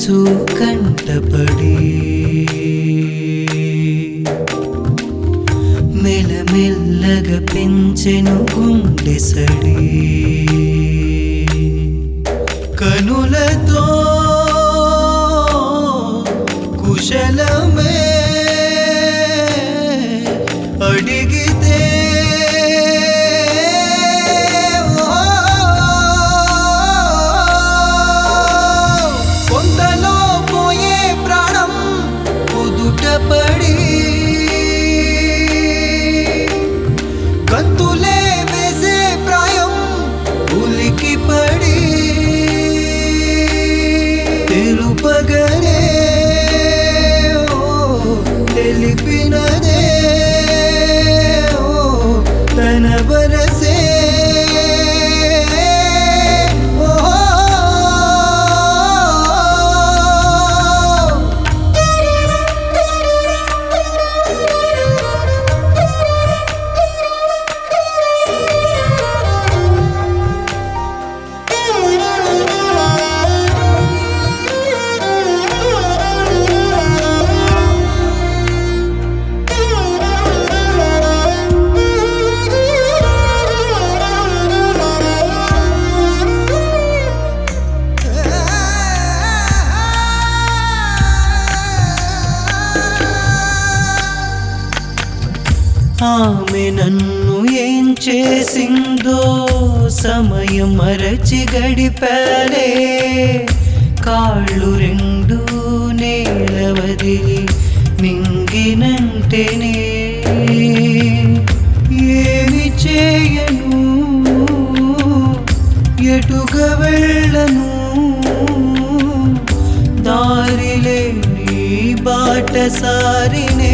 తరచూ కంటపడి మెల్లమెల్లగా పెంచెను గుండె సడి కనులతో కుశలమే అడిగితే కొండలో పోయే ప్రాణం కుదుటపడి గంతులే వేసే ప్రాయం ఉలికి పడి తెలుపగనే ఓ తెలిపినదే ఓ తన వరసే ఓ ఆమె నన్ను ఏం చేసిందో సమయం మరచి గడిపాలే కాళ్ళు రెండు నేల వదిలి మింగినంటేనే ఏమి చేయను ఎటుగా వెళ్ళను దారిలేని బాట సారినే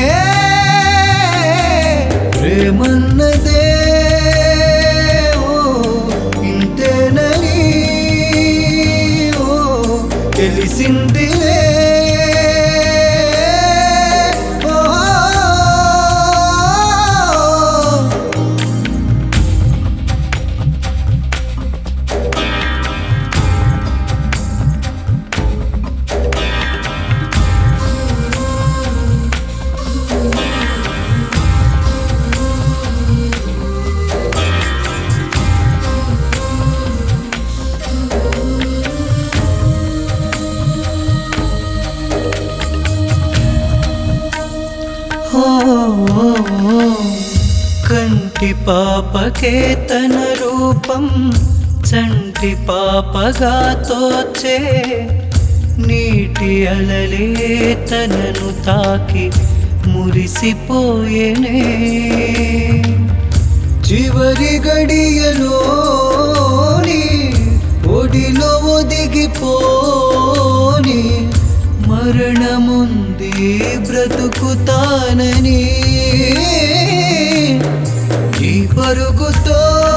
ప్రేమన్నదే ఓ ఇంతేనని ఓ తెలిసిందిలే ఓ ఓ కంటి పాపకే తన రూపం చంటి పాపగా తోచే నీటి అలలే తనను తాకి మురిసిపోయేనే చివరి గడియలోని ఒడిలో ఒదిగిపోని మరణముంది బ్రతుకుతానని ఈ పరుగుతో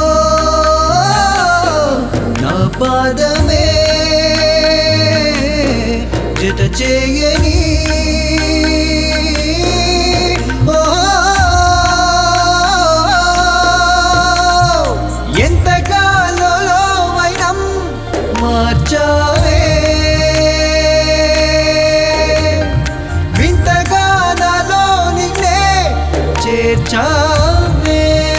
నా పాదమే జత చేయని ఓ ఎంత కాలలో వైనం మార్చావే వింతగా నాలో నిన్నే చేర్చావే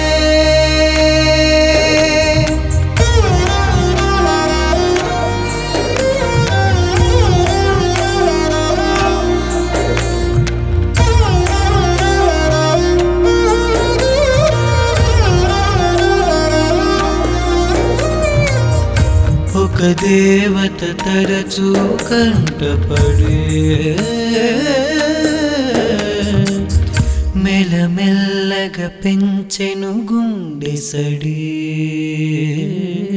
ఒక దేవత తరచూ కంటపడే మెల్లమెల్లగా పెంచెను గుండె సడి